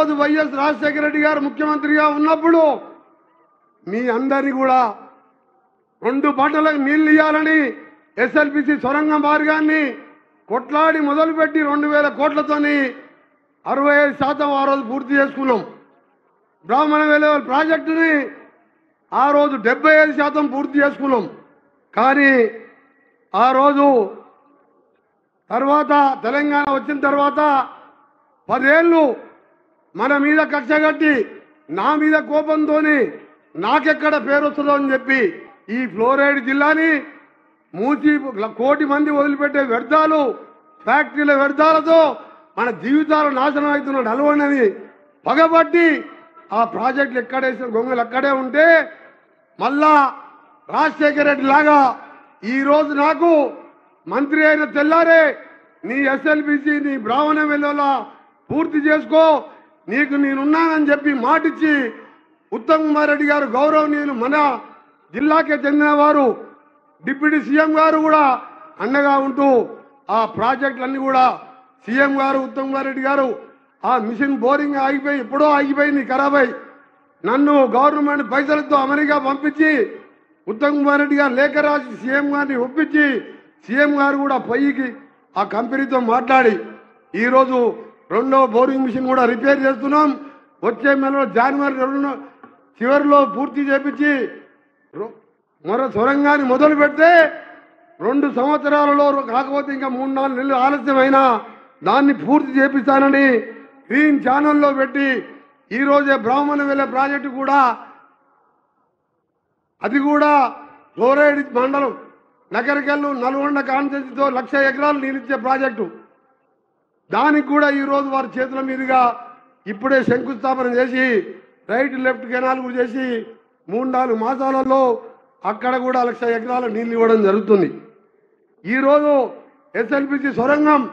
రోజు వైఎస్ రాజశేఖర రెడ్డి గారు ముఖ్యమంత్రిగా ఉన్నప్పుడు మీ అందరినీ కూడా రెండు పంటలకు నీళ్లు ఇవ్వాలని ఎస్ఎల్పిసి సొరంగ మార్గాన్ని కొట్లాడి మొదలుపెట్టి రెండు వేల కోట్లతోని అరవై ఐదు శాతం ఆ రోజు పూర్తి చేసుకున్నాం బ్రాహ్మణ వెలువల ప్రాజెక్టుని ఆ రోజు డెబ్బై ఐదు శాతం పూర్తి చేసుకున్నాం కానీ ఆ రోజు తర్వాత తెలంగాణ వచ్చిన తర్వాత పదేళ్ళు మన మీద కక్ష కట్టి నా మీద కోపంతోని నాకెక్కడ పేరు వస్తుందో అని చెప్పి ఈ ఫ్లోరైడ్ జిల్లాని మూచి కోటి మంది వదిలిపెట్టే వ్యర్థాలు ఫ్యాక్టరీల వ్యర్థాలతో మన జీవితాలు నాశనం అవుతున్న నలవనని పగబట్టి ఆ ప్రాజెక్టులు ఎక్కడేసిన గొంగలు అక్కడే ఉంటే మళ్ళా రాజశేఖర రెడ్డి లాగా ఈ రోజు నాకు మంత్రి అయిన తెల్లారే నీ ఎస్ఎల్బిసి నీ బ్రాహ్మణ వెళ్ళలా పూర్తి చేసుకో నీకు నేనున్నానని చెప్పి మాటిచ్చి ఉత్తమ్ కుమార్ రెడ్డి గారు గౌరవనీయులు మన జిల్లాకే చెందిన వారు డిప్యూటీ సీఎం గారు కూడా అండగా ఉంటూ ఆ ప్రాజెక్టులన్నీ కూడా సీఎం గారు ఉత్తమ్ కుమార్ రెడ్డి గారు ఆ మిషన్ బోరింగ్ ఆగిపోయి ఎప్పుడో ఆగిపోయింది ఖరాబ్ అయి నన్ను గవర్నమెంట్ పైసలతో అమెరికా పంపించి ఉత్తమ్ కుమార్ రెడ్డి గారు లేఖ రాసి సీఎం గారిని ఒప్పించి సీఎం గారు కూడా పైకి ఆ కంపెనీతో మాట్లాడి ఈరోజు రెండో బోరింగ్ మిషన్ కూడా రిపేర్ చేస్తున్నాం వచ్చే నెలలో జనవరి రెండు చివరిలో పూర్తి చేపించి రొ- మరో సొరంగాన్ని మొదలు పెడితే రెండు సంవత్సరాలలో కాకపోతే ఇంకా మూడు నాలుగు నెలలు ఆలస్యమైనా దాన్ని పూర్తి చేపిస్తానని గ్రీన్ ఛానల్లో పెట్టి ఈ రోజే బ్రాహ్మణ వెళ్ళే ప్రాజెక్టు కూడా అది కూడా ఫ్లోరైడ్ మండలం నగరికల్లు నల్గొండ కాన్స్టిట్యూన్సీతో లక్ష ఎకరాలు నీరిచ్చే ప్రాజెక్టు దానికి కూడా ఈ రోజు వారి చేతుల మీదుగా ఇప్పుడే శంకుస్థాపన చేసి రైట్ లెఫ్ట్ కెనాల్ కూడా చేసి మూడు నాలుగు మాసాలలో అక్కడ కూడా లక్ష ఎకరాల నీళ్లు ఇవ్వడం జరుగుతుంది ఈరోజు ఎస్ఎల్పిసి సొరంగం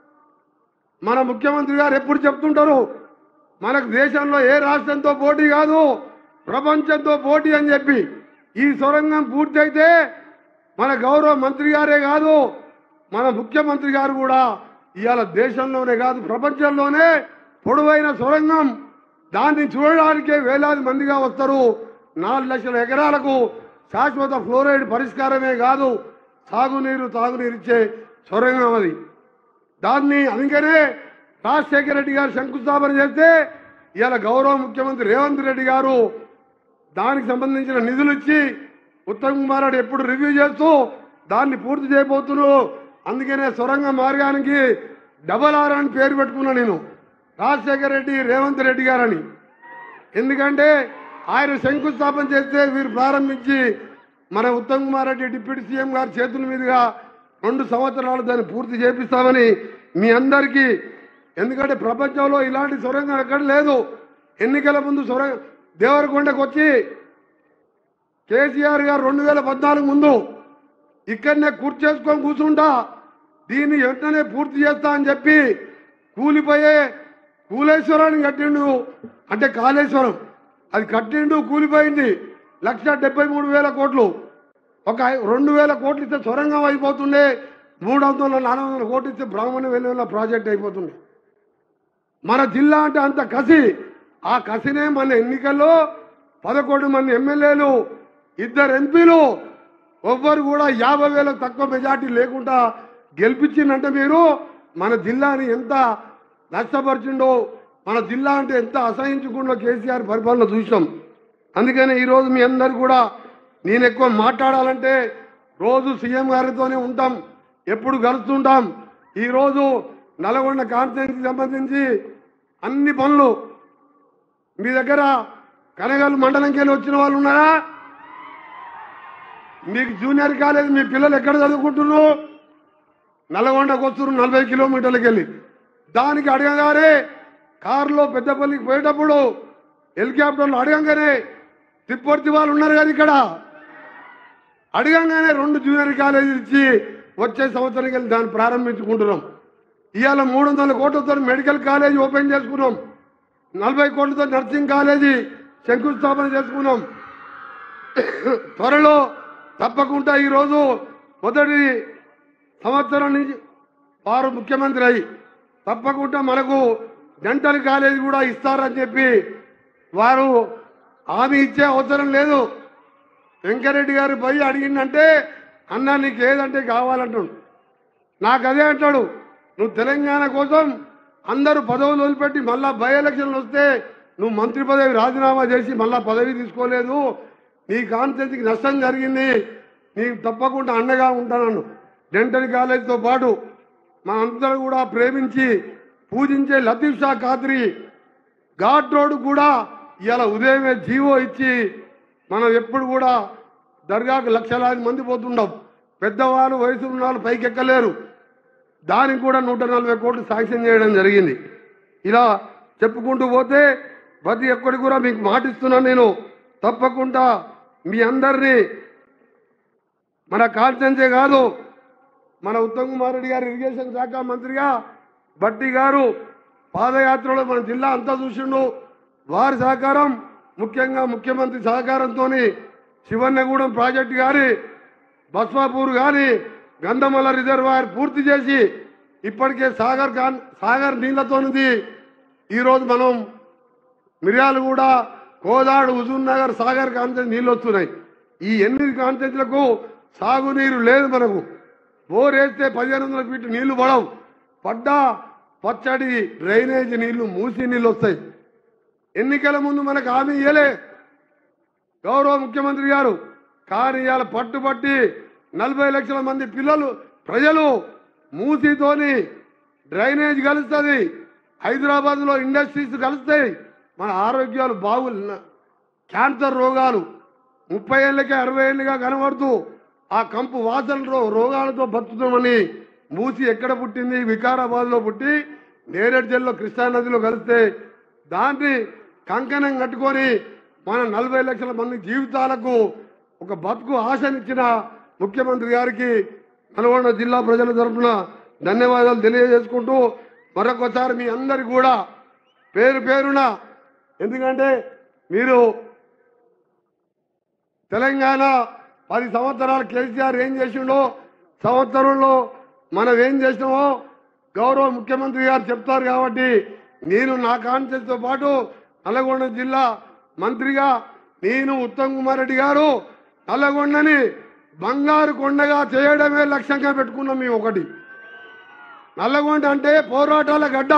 మన ముఖ్యమంత్రి గారు ఎప్పుడు చెప్తుంటారు మనకు దేశంలో ఏ రాష్ట్రంతో పోటీ కాదు ప్రపంచంతో పోటీ అని చెప్పి ఈ సొరంగం పూర్తయితే మన గౌరవ మంత్రి గారే కాదు మన ముఖ్యమంత్రి గారు కూడా ఇవాళ దేశంలోనే కాదు ప్రపంచంలోనే పొడవైన సొరంగం దాన్ని చూడడానికే వేలాది మందిగా వస్తారు నాలుగు లక్షల ఎకరాలకు శాశ్వత ఫ్లోరైడ్ పరిష్కారమే కాదు సాగునీరు తాగునీరు ఇచ్చే సొరంగం అది దాన్ని అందుకనే రాజశేఖర రెడ్డి గారు శంకుస్థాపన చేస్తే ఇవాళ గౌరవ ముఖ్యమంత్రి రేవంత్ రెడ్డి గారు దానికి సంబంధించిన నిధులు ఇచ్చి ఉత్తమ్ కుమార్ రెడ్డి ఎప్పుడు రివ్యూ చేస్తూ దాన్ని పూర్తి చేయబోతున్నావు అందుకనే సొరంగ మార్గానికి డబల్ ఆర్ అని పేరు పెట్టుకున్నా నేను రాజశేఖర రెడ్డి రేవంత్ రెడ్డి గారని ఎందుకంటే ఆయన శంకుస్థాపన చేస్తే వీరు ప్రారంభించి మన ఉత్తమ్ కుమార్ రెడ్డి డిప్యూటీ సీఎం గారి చేతుల మీదుగా రెండు సంవత్సరాలు దాన్ని పూర్తి చేపిస్తామని మీ అందరికీ ఎందుకంటే ప్రపంచంలో ఇలాంటి సొరంగం ఎక్కడ లేదు ఎన్నికల ముందు సొరంగ దేవరకొండకు వచ్చి కేసీఆర్ గారు రెండు వేల పద్నాలుగు ముందు ఇక్కడనే కూర్చేసుకొని కూర్చుంటా దీన్ని వెంటనే పూర్తి చేస్తా అని చెప్పి కూలిపోయే కూలేశ్వరాన్ని కట్టిండు అంటే కాళేశ్వరం అది కట్టిండు కూలిపోయింది లక్ష డెబ్బై మూడు వేల కోట్లు ఒక ఐ- రెండు వేల కోట్లు ఇస్తే సొరంగం అయిపోతుండే మూడు వందల నాలుగు వందల కోట్లు ఇస్తే బ్రాహ్మణ వెలుగుల ప్రాజెక్ట్ అయిపోతుండే మన జిల్లా అంటే అంత కసి ఆ కసినే మన ఎన్నికల్లో పదకొండు మంది ఎమ్మెల్యేలు ఇద్దరు ఎంపీలు ఎవ్వరు కూడా యాభై వేలకు తక్కువ మెజార్టీ లేకుండా గెలిపించిందంటే మీరు మన జిల్లాని ఎంత నష్టపరిచిండో మన జిల్లా అంటే ఎంత అసహించకుండా కేసీఆర్ పరిపాలన చూసాం అందుకని ఈరోజు మీ అందరు కూడా నేను ఎక్కువ మాట్లాడాలంటే రోజు సీఎం గారితోనే ఉంటాం ఎప్పుడు కలుస్తుంటాం ఈరోజు నల్గొండ కాన్స్టిట్యూన్సీకి సంబంధించి అన్ని పనులు మీ దగ్గర కనగల్ మండలంకి వెళ్ళి వచ్చిన వాళ్ళు ఉన్నారా మీకు జూనియర్ కాలేజ్ మీ పిల్లలు ఎక్కడ చదువుకుంటున్నారు నల్గొండకు వస్తున్నారు నలభై కిలోమీటర్లకు వెళ్ళి దానికి అడగగానే కారులో పెద్దపల్లికి పోయేటప్పుడు హెలికాప్టర్లో అడగంగానే తిప్పర్తి వాళ్ళు ఉన్నారు కదా ఇక్కడ అడగంగానే రెండు జూనియర్ కాలేజీలు ఇచ్చి వచ్చే సంవత్సరానికి వెళ్ళి దాన్ని ప్రారంభించుకుంటున్నాం ఇవాళ మూడు వందల కోట్లతో మెడికల్ కాలేజ్ ఓపెన్ చేసుకున్నాం నలభై కోట్లతో నర్సింగ్ కాలేజీ శంకుస్థాపన చేసుకున్నాం త్వరలో తప్పకుండా ఈరోజు మొదటి సంవత్సరం నుంచి వారు ముఖ్యమంత్రి అయి తప్పకుండా మనకు డెంటల్ కాలేజ్ కూడా ఇస్తారని చెప్పి వారు హామీ ఇచ్చే అవసరం లేదు వెంకరెడ్డి గారు పోయి అడిగిందంటే అన్న నీకు ఏదంటే కావాలంటాడు నాకు అదే అంటాడు నువ్వు తెలంగాణ కోసం అందరూ పదవులు వదిలిపెట్టి మళ్ళా బై ఎలక్షన్లు వస్తే నువ్వు మంత్రి పదవి రాజీనామా చేసి మళ్ళా పదవి తీసుకోలేదు నీ కాన్స్టిట్యూన్సీకి నష్టం జరిగింది నీకు తప్పకుండా అండగా ఉంటానన్ను డెంటల్ కాలేజ్తో పాటు మా అందరూ కూడా ప్రేమించి పూజించే లతీఫ్ షా ఖాద్రి ఘాట్ రోడ్ కూడా ఇవాళ ఉదయమే జీవో ఇచ్చి మనం ఎప్పుడు కూడా దర్గాకు లక్షలాది మంది పోతుండం పెద్దవాళ్ళు వయసు ఉన్న వాళ్ళు పైకి ఎక్కలేరు దానికి కూడా నూట నలభై కోట్లు శాంక్షన్ చేయడం జరిగింది ఇలా చెప్పుకుంటూ పోతే ప్రతి ఒక్కటి కూడా మీకు మాటిస్తున్నాను నేను తప్పకుండా మీ అందరినీ మన కాన్స్టెన్సే కాదు మన ఉత్తమ్ కుమార్ రెడ్డి గారు ఇరిగేషన్ శాఖ మంత్రిగా బట్టి గారు పాదయాత్రలో మన జిల్లా అంతా చూసిండు వారి సహకారం ముఖ్యంగా ముఖ్యమంత్రి సహకారంతో శివన్నగూడెం ప్రాజెక్టు గారి బస్వాపూర్ కానీ గంధమల్ల రిజర్వాయర్ పూర్తి చేసి ఇప్పటికే సాగర్ కాన్ సాగర్ నీళ్లతోనిది ఈరోజు మనం మిర్యాలు కూడా కోదాడు హుజూర్ నగర్ సాగర్ కాన్సెన్స్ నీళ్ళు వస్తున్నాయి ఈ ఎనిమిది కాన్సెన్స్లకు సాగునీరు లేదు మనకు బోర్ వేస్తే పదిహేను వందల ఫీట్ నీళ్లు పడవు పడ్డా పచ్చడి డ్రైనేజ్ నీళ్లు మూసి నీళ్ళు వస్తాయి ఎన్నికల ముందు మనకు హామీ ఇయ్యలే గౌరవ ముఖ్యమంత్రి గారు కానీ ఇవాళ పట్టుబట్టి నలభై లక్షల మంది పిల్లలు ప్రజలు మూసితోని డ్రైనేజ్ కలుస్తుంది హైదరాబాద్లో ఇండస్ట్రీస్ కలుస్తాయి మన ఆరోగ్యాలు బాగు క్యాన్సర్ రోగాలు ముప్పై ఏళ్ళకే అరవై ఏళ్ళుగా కనబడుతూ ఆ కంపు వాసన రో- రోగాలతో బతుకుతామని మూసి ఎక్కడ పుట్టింది వికారాబాద్లో పుట్టి నేరేడు జిల్లాలో కృష్ణానదిలో కలిస్తే దాన్ని కంకణం కట్టుకొని మన నలభై లక్షల మంది జీవితాలకు ఒక బతుకు ఆశనిచ్చిన ముఖ్యమంత్రి గారికి నల్గొండ జిల్లా ప్రజల తరఫున ధన్యవాదాలు తెలియజేసుకుంటూ మరొకసారి మీ అందరికి కూడా పేరు పేరున ఎందుకంటే మీరు తెలంగాణ పది సంవత్సరాలు కేసీఆర్ ఏం చేసిండో సంవత్సరంలో మనం ఏం చేసినామో గౌరవ ముఖ్యమంత్రి గారు చెప్తారు కాబట్టి నేను నా కాన్సెప్ట్తో పాటు నల్లగొండ జిల్లా మంత్రిగా నేను ఉత్తమ్ కుమార్ రెడ్డి గారు నల్లగొండని బంగారు కొండగా చేయడమే లక్ష్యంగా పెట్టుకున్నాం మేము ఒకటి నల్లగొండ అంటే పోరాటాల గడ్డ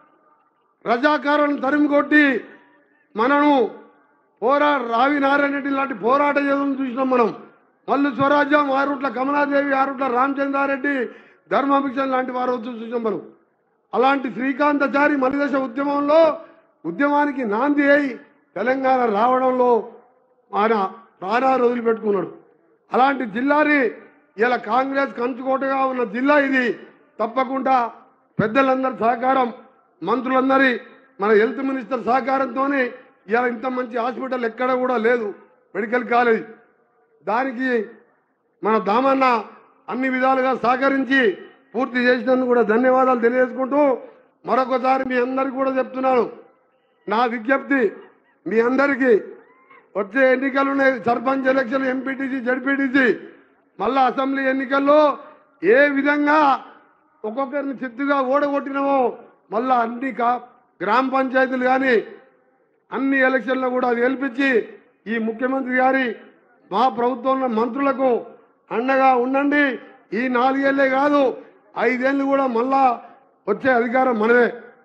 రజాకారులను తరిమి కొట్టి మనను పోరా రావి నారాయణ రెడ్డి లాంటి పోరాట యోధులను చూసినాం మనం మల్లు స్వరాజ్యం ఆరుట్ల కమలాదేవి ఆరుట్ల రామచంద్రారెడ్డి ధర్మాభిక్షణ్ లాంటి వారు వచ్చి చూసాం మనం అలాంటి శ్రీకాంతచారి మలిదశ ఉద్యమంలో ఉద్యమానికి నాంది అయి తెలంగాణ రావడంలో ఆయన ప్రాణాలు వదిలిపెట్టుకున్నాడు అలాంటి జిల్లాని ఇలా కాంగ్రెస్ కంచుకోటగా ఉన్న జిల్లా ఇది తప్పకుండా పెద్దలందరి సహకారం మంత్రులందరి మన హెల్త్ మినిస్టర్ సహకారంతోనే ఇలా ఇంత మంచి హాస్పిటల్ ఎక్కడ కూడా లేదు మెడికల్ కాలేజ్ దానికి మన దామన్న అన్ని విధాలుగా సహకరించి పూర్తి చేసినందుకు కూడా ధన్యవాదాలు తెలియజేసుకుంటూ మరొకసారి మీ అందరికీ కూడా చెప్తున్నాను నా విజ్ఞప్తి మీ అందరికీ వచ్చే ఎన్నికలు ఉన్నాయి సర్పంచ్ ఎలక్షన్ ఎంపీటీసీ జడ్పీటీసీ మళ్ళా అసెంబ్లీ ఎన్నికల్లో ఏ విధంగా ఒక్కొక్కరిని చిత్తుగా ఓడగొట్టినామో మళ్ళా అన్ని కా గ్రామ పంచాయతీలు కానీ అన్ని ఎలక్షన్లో కూడా గెలిపించి ఈ ముఖ్యమంత్రి గారి మా ప్రభుత్వంలో మంత్రులకు అండగా ఉండండి ఈ నాలుగేళ్లే కాదు ఐదేళ్ళు కూడా మళ్ళా వచ్చే అధికారం మనదే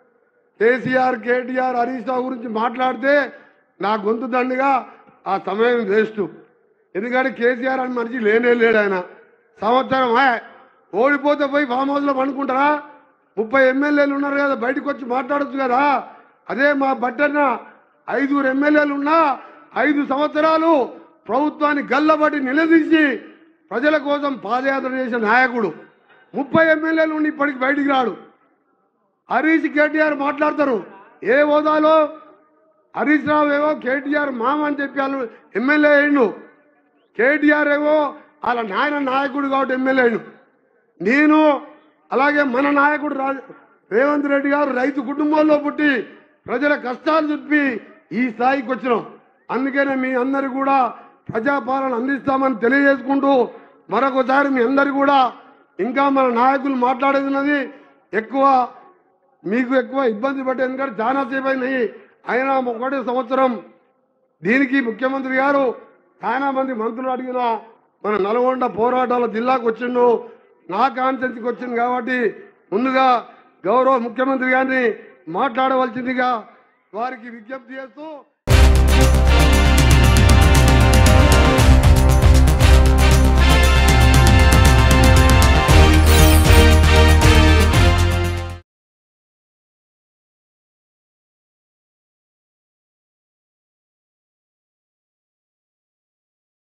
కేసీఆర్ కేటీఆర్ హరీష్ రావు గురించి మాట్లాడితే నా గొంతు దండుగా ఆ సమయం వేస్ట్ ఎందుకంటే కేసీఆర్ అని మనిషి లేనే లేడు ఆయన సంవత్సరం ఆయ్, ఓడిపోతే పోయి ఫామ్ హౌస్లో పండుకుంటారా ముప్పై ఎమ్మెల్యేలు ఉన్నారు కదా బయటకు వచ్చి మాట్లాడొచ్చు కదా అదే మా బట్టన్న ఐదుగురు ఎమ్మెల్యేలు ఉన్నా ఐదు సంవత్సరాలు ప్రభుత్వాన్ని గల్లబడి నిలదీసి ప్రజల కోసం పాదయాత్ర చేసిన నాయకుడు ముప్పై ఎమ్మెల్యేలు ఉండి ఇప్పటికి బయటికి రాడు హరీష్ కేటీఆర్ మాట్లాడతారు ఏ హోదాలో హరీష్ రావు ఏవో కేటీఆర్ మామ అని చెప్పి వాళ్ళు ఎమ్మెల్యే అయ్యిండు కేటీఆర్ ఏవో వాళ్ళ నాయన నాయకుడు కాబట్టి ఎమ్మెల్యే అయ్యిండు నేను అలాగే మన నాయకుడు రా రేవంత్ రెడ్డి గారు రైతు కుటుంబంలో పుట్టి ప్రజల కష్టాలు చెప్పి ఈ స్థాయికి వచ్చినాం అందుకనే మీ అందరు కూడా ప్రజాపాలన అందిస్తామని తెలియజేసుకుంటూ మరొకసారి మీ అందరు కూడా ఇంకా మన నాయకులు మాట్లాడేది ఉన్నది ఎక్కువ మీకు ఎక్కువ ఇబ్బంది పడ్డది ఎందుకంటే చాలా సేపు అయినాయి అయినా ఒకటే సంవత్సరం దీనికి ముఖ్యమంత్రి గారు చాలా మంది మంత్రులు అడిగిన మన నల్గొండ పోరాటాల జిల్లాకు వచ్చిండు నా కాన్సెన్స్కి వచ్చింది కాబట్టి ముందుగా గౌరవ ముఖ్యమంత్రి గారిని మాట్లాడవలసిందిగా వారికి విజ్ఞప్తి చేస్తూ